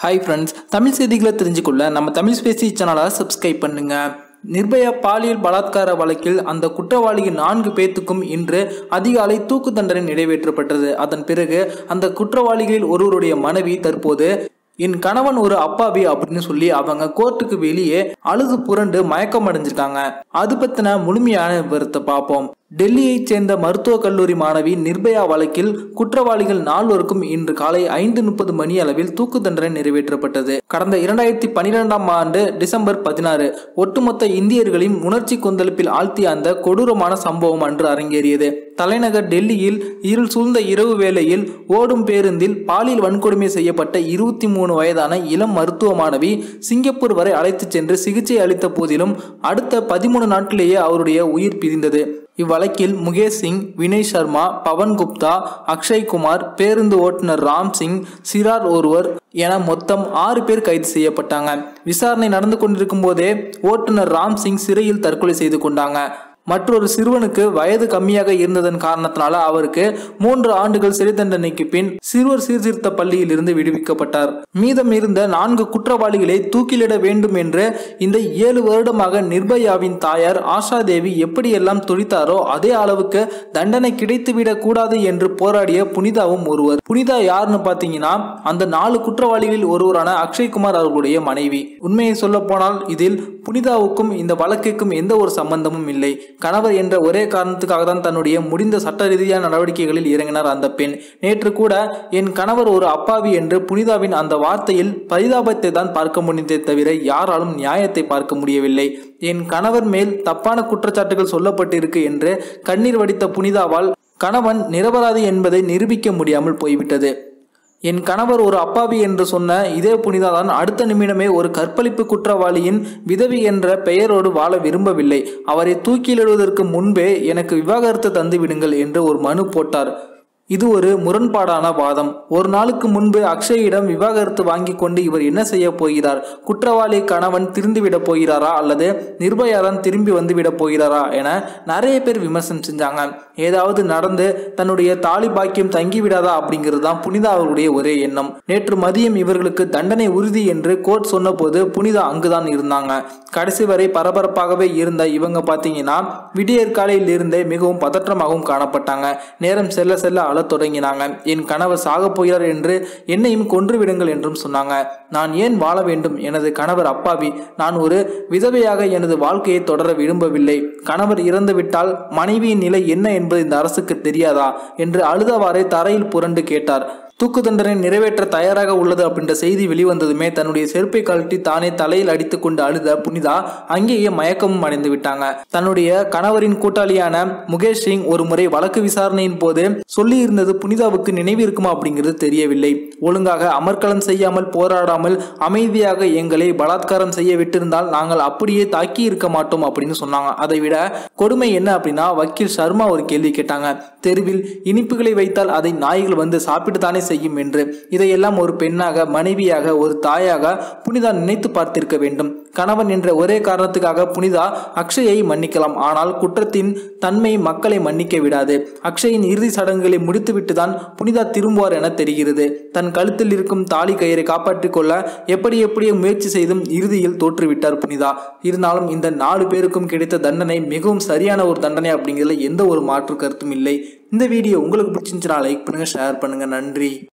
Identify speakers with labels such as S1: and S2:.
S1: hi friends Tamil செய்திகளை தெரிஞ்சுக்கொள்ள நம்ம Tamil Spacey சேனலை சப்ஸ்கிரைப் பண்ணுங்க நிர்பயா பாலியல் பலாத்கார வழக்கில் அந்த குற்றவாளியின் நான்கு பேத்துக்கும் இன்று அதிகாலை தூக்கு தண்டனை நிறைவேற்றப்பட்டது அதன் பிறகு அந்த குற்றவாளிகளில் ஒருவருடைய மனைவி தற்போது என் கணவன் ஒரு அப்பாவி அப்படின்னு சொல்லி அவங்க கோர்ட்டுக்கு வெளியே அழுது புரண்டு மயக்கம் அடைஞ்சிருக்காங்க அது பத்தின முழுமையான விவரத்தை பார்ப்போம் டெல்லியைச் சேர்ந்த மருத்துவக் கல்லூரி மாணவி நிர்பயா வழக்கில் குற்றவாளிகள் நால்வருக்கும் இன்று காலை ஐந்து முப்பது மணி அளவில் தூக்கு தண்டனை நிறைவேற்றப்பட்டது கடந்த இரண்டாயிரத்தி பனிரெண்டாம் ஆண்டு டிசம்பர் பதினாறு ஒட்டுமொத்த இந்தியர்களையும் உணர்ச்சி கொந்தளிப்பில் ஆழ்த்திய அந்த கொடூரமான சம்பவம் அன்று அரங்கேறியது தலைநகர் டெல்லியில் இருள் சூழ்ந்த இரவு வேளையில் ஓடும் பேருந்தில் பாலியல் வன்கொடுமை செய்யப்பட்ட இருபத்தி மூணு வயதான இளம் மருத்துவ மாணவி சிங்கப்பூர் வரை அழைத்துச் சென்று சிகிச்சை அளித்த போதிலும் அடுத்த பதிமூணு நாட்களிலேயே அவருடைய உயிர் பிரிந்தது இவ்வழக்கில் முகேஷ் சிங் வினய் சர்மா பவன் குப்தா அக்ஷய் குமார் பேருந்து ஓட்டுநர் ராம் சிங் சிரார் ஒருவர் என மொத்தம் ஆறு பேர் கைது செய்யப்பட்டாங்க விசாரணை நடந்து கொண்டிருக்கும் போதே ஓட்டுநர் ராம் சிங் சிறையில் தற்கொலை செய்து கொண்டாங்க மற்றொரு சிறுவனுக்கு வயது கம்மியாக இருந்ததன் காரணத்தினால அவருக்கு மூன்று ஆண்டுகள் சிறை தண்டனைக்கு பின் சிறுவர் சீர்திருத்த பள்ளியில் இருந்து விடுவிக்கப்பட்டார் மீதம் இருந்த நான்கு குற்றவாளிகளை தூக்கிலிட வேண்டும் என்று இந்த ஏழு வருடமாக நிர்பயாவின் தாயார் ஆஷா தேவி எப்படியெல்லாம் துடித்தாரோ அதே அளவுக்கு தண்டனை கிடைத்துவிடக் கூடாது என்று போராடிய புனிதாவும் ஒருவர் புனிதா யாருன்னு பாத்தீங்கன்னா அந்த நாலு குற்றவாளிகளில் ஒருவரான அக்ஷய்குமார் அவர்களுடைய மனைவி உண்மையை சொல்ல போனால் இதில் புனிதாவுக்கும் இந்த வழக்குக்கும் எந்த ஒரு சம்பந்தமும் இல்லை கணவர் என்ற ஒரே காரணத்துக்காக தான் தன்னுடைய முடிந்த சட்ட ரீதியான நடவடிக்கைகளில் இறங்கினார் அந்த பெண் நேற்று கூட என் கணவர் ஒரு அப்பாவி என்று புனிதாவின் அந்த வார்த்தையில் பரிதாபத்தை தான் பார்க்க முடிந்ததே தவிர யாராலும் நியாயத்தை பார்க்க முடியவில்லை என் கணவர் மேல் தப்பான குற்றச்சாட்டுகள் சொல்லப்பட்டிருக்கு என்று கண்ணீர் வடித்த புனிதாவால் கணவன் நிரபராதி என்பதை நிரூபிக்க முடியாமல் போய்விட்டது என் கணவர் ஒரு அப்பாவி என்று சொன்ன இதே புனிதா தான் அடுத்த நிமிடமே ஒரு கற்பழிப்பு குற்றவாளியின் விதவி என்ற பெயரோடு வாழ விரும்பவில்லை அவரை தூக்கிலிடுவதற்கு முன்பே எனக்கு விவாகரத்து தந்து விடுங்கள் என்று ஒரு மனு போட்டார் இது ஒரு முரண்பாடான வாதம் ஒரு நாளுக்கு முன்பு அக்ஷயிடம் விவாகரத்து வாங்கி கொண்டு இவர் என்ன செய்ய போகிறார் குற்றவாளி கணவன் திருந்துவிட போகிறாரா அல்லது நிர்பயா தான் திரும்பி வந்து விட போகிறாரா என நிறைய பேர் விமர்சனம் செஞ்சாங்க ஏதாவது நடந்து தன்னுடைய தாலி பாக்கியம் தங்கிவிடாதா அப்படிங்கிறது தான் புனிதா அவர்களுடைய ஒரே எண்ணம் நேற்று மதியம் இவர்களுக்கு தண்டனை உறுதி என்று கோர்ட் சொன்னபோது புனிதா அங்குதான் இருந்தாங்க கடைசி வரை பரபரப்பாகவே இருந்த இவங்க பார்த்தீங்கன்னா விடியற் காலையில் இருந்தே மிகவும் பதற்றமாகவும் காணப்பட்டாங்க நேரம் செல்ல செல்ல அழத் தொடங்கினாங்க என் கணவர் சாகப் போகிறார் என்று என்னையும் கொன்று விடுங்கள் என்றும் சொன்னாங்க நான் ஏன் வாழ வேண்டும் எனது கணவர் அப்பாவி நான் ஒரு விதவையாக எனது வாழ்க்கையை தொடர விரும்பவில்லை கணவர் இறந்துவிட்டால் மனைவியின் நிலை என்ன என்பது இந்த அரசுக்கு தெரியாதா என்று அழுதவாறே தரையில் புரண்டு கேட்டார் தூக்கு தண்டனை நிறைவேற்ற தயாராக உள்ளது அப்படின்ற செய்தி வெளிவந்ததுமே தன்னுடைய செருப்பை கழட்டி தானே தலையில் அடித்து கொண்டு அழுத புனிதா அங்கேயே மயக்கமும் அடைந்து விட்டாங்க தன்னுடைய கணவரின் கூட்டாளியான முகேஷ் சிங் ஒரு முறை வழக்கு விசாரணையின் போது சொல்லி இருந்தது புனிதாவுக்கு நினைவு இருக்குமா அப்படிங்கிறது தெரியவில்லை ஒழுங்காக அமர்க்களம் செய்யாமல் போராடாமல் அமைதியாக எங்களை பலாத்காரம் செய்ய விட்டிருந்தால் நாங்கள் அப்படியே தாக்கி இருக்க மாட்டோம் அப்படின்னு சொன்னாங்க அதை விட கொடுமை என்ன அப்படின்னா வக்கீல் சர்மா ஒரு கேள்வி கேட்டாங்க தெருவில் இனிப்புகளை வைத்தால் அதை நாய்கள் வந்து சாப்பிட்டு தானே செய்யும் என்று இதையெல்லாம் ஒரு பெண்ணாக மனைவியாக ஒரு தாயாக புனிதா நினைத்து பார்த்திருக்க வேண்டும் கணவன் என்ற ஒரே காரணத்துக்காக புனிதா அக்ஷயை மன்னிக்கலாம் ஆனால் குற்றத்தின் தன்மை மக்களை மன்னிக்க விடாது அக்ஷயின் இறுதி சடங்குகளை முடித்துவிட்டு தான் புனிதா திரும்புவார் என தெரிகிறது தன் கழுத்தில் இருக்கும் தாலி கயிறை காப்பாற்றிக் கொள்ள எப்படி எப்படியோ முயற்சி செய்தும் இறுதியில் தோற்றுவிட்டார் புனிதா இருந்தாலும் இந்த நாலு பேருக்கும் கிடைத்த தண்டனை மிகவும் சரியான ஒரு தண்டனை அப்படிங்கிறதுல எந்த ஒரு மாற்று கருத்தும் இல்லை இந்த வீடியோ உங்களுக்கு பிடிச்சிருந்துச்சுன்னா லைக் பண்ணுங்க ஷேர் பண்ணுங்க நன்றி